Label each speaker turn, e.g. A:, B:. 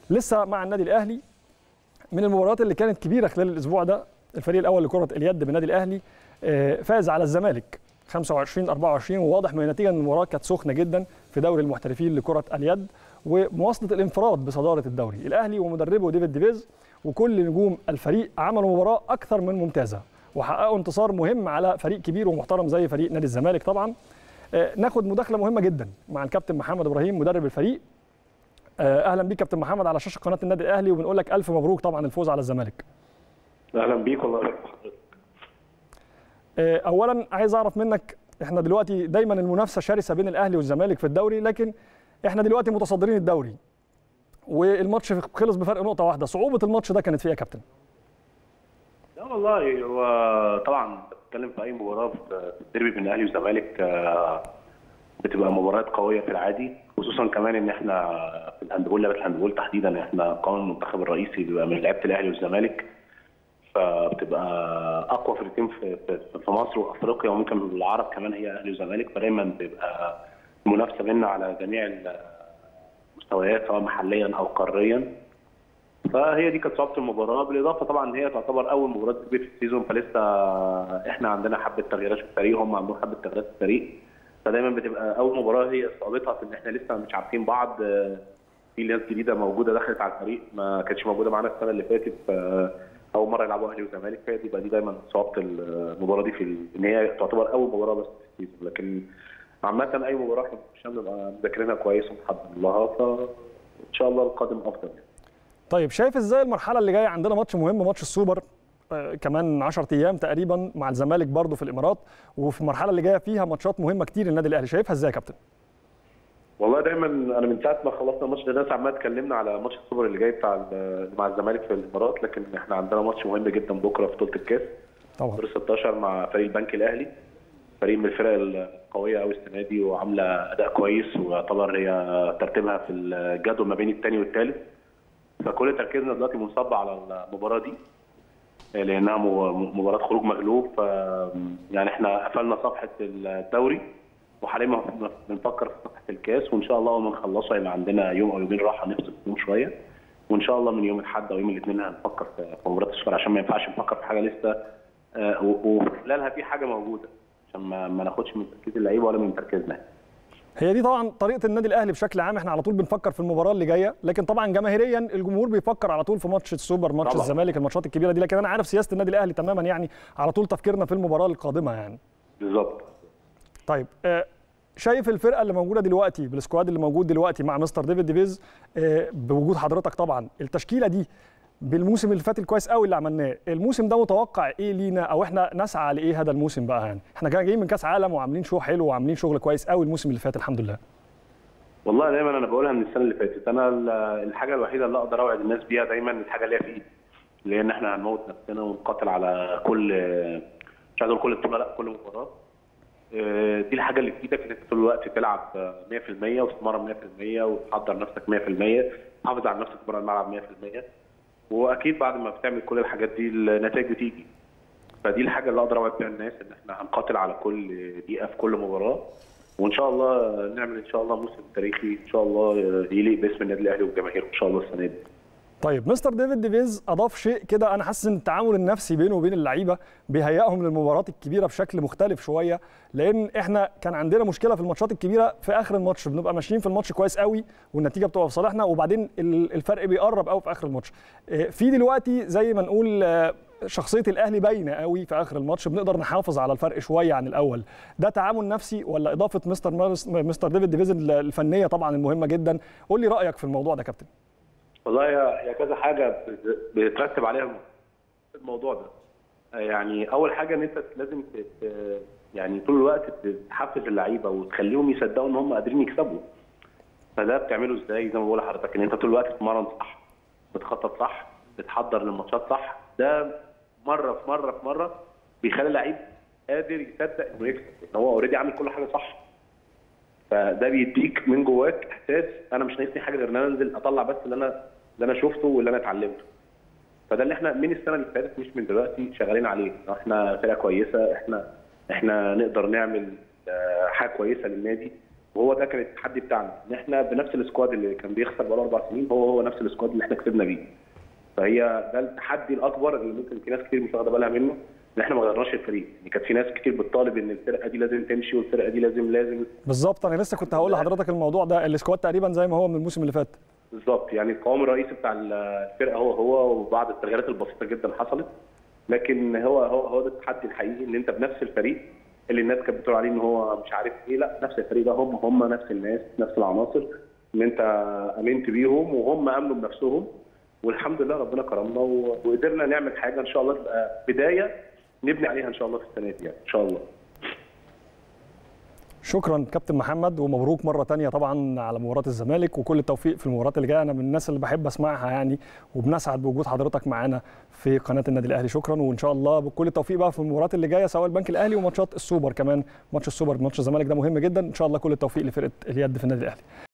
A: لسه مع النادي الاهلي من المباريات اللي كانت كبيره خلال الاسبوع ده الفريق الاول لكره اليد بالنادي الاهلي آه، فاز على الزمالك 25 24 وواضح من النتيجه ان المباراه كانت سخنه جدا في دوري المحترفين لكره اليد ومواصله الانفراد بصداره الدوري الاهلي ومدربه ديفيد ديفيز وكل نجوم الفريق عملوا مباراه اكثر من ممتازه وحققوا انتصار مهم على فريق كبير ومحترم زي فريق نادي الزمالك طبعا آه، ناخد مداخله مهمه جدا مع الكابتن محمد ابراهيم مدرب الفريق آه، اهلا بيك كابتن محمد على شاشه قناه النادي الاهلي وبنقول لك الف مبروك طبعا الفوز على الزمالك
B: اهلا بيك والله يبارك في حضرتك
A: آه، اولا عايز اعرف منك احنا دلوقتي دايما المنافسه شرسه بين الاهلي والزمالك في الدوري لكن احنا دلوقتي متصدرين الدوري والماتش خلص بفرق نقطه واحده صعوبه الماتش ده كانت فيه يا كابتن
B: لا والله هو طبعا بتتكلم في اي مباراه في الديربي بين الاهلي والزمالك آه، بتبقى مباريات قويه في العادي خصوصا كمان ان احنا في الهاندبول لعبه الهاندبول تحديدا احنا قانون المنتخب الرئيسي بيبقى من لعيبه الاهلي والزمالك فبتبقى اقوى فرقتين في في- في مصر وافريقيا وممكن العرب كمان هي اهلي وزمالك فدايما بيبقى منافسه بينا على جميع المستويات سواء محليا او قاريا فهي دي كانت صعوبه المباراه بالاضافه طبعا ان هي تعتبر اول مباراه كبيره في السيزون فلسه احنا عندنا حبه تغييرات في الفريق هم عندهم حبه تغييرات في الفريق فدايما بتبقى اول مباراه هي صعوبتها في ان احنا لسه مش عارفين بعض آه، في ناس جديده موجوده دخلت على الفريق ما كانتش موجوده معانا السنه اللي فاتت ف- اول مره يلعبوا اهلي وزمالك فهي تبقى دي دايما صعوبه المباراه دي في ال- ان هي تعتبر اول مباراه بس في السيزون لكن عامه اي مباراه احنا مش هنبقى مذاكرينها كويس ومحضر لها فان شاء الله القادم افضل يعني.
A: طيب شايف ازاي المرحله اللي جايه عندنا ماتش مهم ماتش السوبر آه، كمان 10 ايام تقريبا مع الزمالك برضه في الامارات وفي المرحله اللي جايه فيها ماتشات مهمه كتير للنادي الاهلي شايفها ازاي يا كابتن
B: والله دايما انا من ساعه ما خلصنا الماتش ده الناس عماله اتكلمنا على ماتش السوبر اللي جاي بتاع ال- مع الزمالك في الامارات لكن احنا عندنا ماتش مهم جدا بكره في بطوله الكاس
A: طبعا
B: دور 16 مع فريق البنك الاهلي فريق من الفرق القويه قوي السنه دي وعامله اداء كويس ويعتبر هي ترتيبها في الجدول ما بين الثاني والثالث فكل تركيزنا دلوقتي منصب على المباراه دي لانها م- مباراه خروج مغلوب ف يعني احنا قفلنا صفحه الدوري وحاليا بنفكر في صفحه الكاس وان شاء الله اول ما نخلصها يبقى عندنا يوم او يومين راحه نفصل فيهم شويه وان شاء الله من يوم الاحد او يوم الاثنين هنفكر في في مباراه السوبر عشان ما ينفعش نفكر في حاجه لسه آه، و- وفي خلالها في حاجه موجوده عشان ما, ما ناخدش من تركيز اللعيبه ولا من تركيزنا
A: هي دي طبعا طريقه النادي الاهلي بشكل عام احنا على طول بنفكر في المباراه اللي جايه لكن طبعا جماهيريا الجمهور بيفكر على طول في ماتش السوبر ماتش
B: طبعا.
A: الزمالك الماتشات الكبيره دي لكن انا عارف سياسه النادي الاهلي تماما يعني على طول تفكيرنا في المباراه القادمه يعني
B: بالظبط
A: طيب آه، شايف الفرقه اللي موجوده دلوقتي بالسكواد اللي موجود دلوقتي مع مستر ديفيد ديفيز آه، بوجود حضرتك طبعا التشكيله دي بالموسم اللي فات الكويس قوي اللي عملناه الموسم ده متوقع ايه لينا او احنا نسعى لايه هذا الموسم بقى يعني احنا كنا جايين من كاس عالم وعاملين شو حلو وعاملين شغل كويس قوي الموسم اللي فات الحمد لله
B: والله دايما انا بقولها من السنه اللي فاتت انا ال- الحاجه الوحيده اللي اقدر اوعد الناس بيها دايما الحاجه اللي هي في ايدي لان احنا هنموت نفسنا ونقاتل على كل مش عايز اقول كل بطوله لا كل مباراه آه، دي الحاجه اللي في ايدك ان انت طول الوقت تلعب آه، 100% وتتمرن 100% وتحضر نفسك 100% تحافظ على نفسك بره الملعب 100% واكيد بعد ما بتعمل كل الحاجات دي النتائج بتيجي فدي الحاجه اللي اقدر اوعد بيها الناس ان احنا هنقاتل على كل دقيقه في كل مباراه وان شاء الله نعمل ان شاء الله موسم تاريخي ان شاء الله يليق باسم النادي الاهلي والجماهير ان شاء الله السنه دي
A: طيب مستر ديفيد ديفيز اضاف شيء كده انا حاسس ان التعامل النفسي بينه وبين اللعيبه بيهيئهم للمباريات الكبيره بشكل مختلف شويه لان احنا كان عندنا مشكله في الماتشات الكبيره في اخر الماتش بنبقى ماشيين في الماتش كويس قوي والنتيجه بتبقى في صالحنا وبعدين ال- الفرق بيقرب قوي في اخر الماتش آه، في دلوقتي زي ما نقول آه، شخصيه الاهلي باينه قوي في اخر الماتش بنقدر نحافظ على الفرق شويه عن الاول ده تعامل نفسي ولا اضافه مستر مارس مستر ديفيد ديفيز الفنيه طبعا المهمه جدا قول لي رايك في الموضوع ده يا كابتن
B: والله يا يا كذا حاجه بترتب عليها الموضوع ده يعني اول حاجه ان انت لازم ت- ت- يعني طول الوقت تحفز اللعيبه وتخليهم يصدقوا ان هم قادرين يكسبوا فده بتعمله ازاي زي ما بقول لحضرتك ان انت طول الوقت تتمرن صح بتخطط صح بتحضر للماتشات صح ده مره في مره في مره بيخلي اللعيب قادر يصدق انه يكسب ان هو اوريدي عامل كل حاجه صح فده بيديك من جواك احساس انا مش ناقصني حاجه غير ان انا انزل اطلع بس اللي انا اللي انا شفته واللي انا اتعلمته فده اللي احنا من السنه اللي فاتت مش من دلوقتي شغالين عليه احنا فرقه كويسه احنا احنا نقدر نعمل آه، حاجه كويسه للنادي وهو ده كان التحدي بتاعنا ان احنا بنفس السكواد اللي كان بيخسر بقاله اربع سنين هو هو نفس السكواد اللي احنا كسبنا بيه فهي ده التحدي الاكبر اللي ممكن في ناس كتير مش واخده بالها منه ان احنا ما غيرناش الفريق يعني كانت في ناس كتير بتطالب ان الفرقه دي لازم تمشي والفرقه دي لازم لازم
A: بالظبط انا لسه كنت هقول لحضرتك الموضوع ده السكواد تقريبا زي ما هو من الموسم اللي فات
B: بالظبط يعني القوام الرئيسي بتاع الفرقه هو هو وبعض التغييرات البسيطه جدا حصلت لكن هو هو هو ده التحدي الحقيقي ان انت بنفس الفريق اللي الناس كانت بتقول عليه ان هو مش عارف ايه لا نفس الفريق ده هم هم نفس الناس نفس العناصر ان انت امنت بيهم وهم امنوا بنفسهم والحمد لله ربنا كرمنا و- وقدرنا نعمل حاجه ان شاء الله تبقى بدايه نبني عليها ان شاء الله في السنه دي يعني ان شاء الله
A: شكرا كابتن محمد ومبروك مره تانية طبعا على مباراه الزمالك وكل التوفيق في المباريات اللي جايه انا من الناس اللي بحب اسمعها يعني وبنسعد بوجود حضرتك معانا في قناه النادي الاهلي شكرا وان شاء الله بكل التوفيق بقى في المباريات اللي جايه سواء البنك الاهلي وماتشات السوبر كمان ماتش السوبر ماتش الزمالك ده مهم جدا ان شاء الله كل التوفيق لفرقه اليد في النادي الاهلي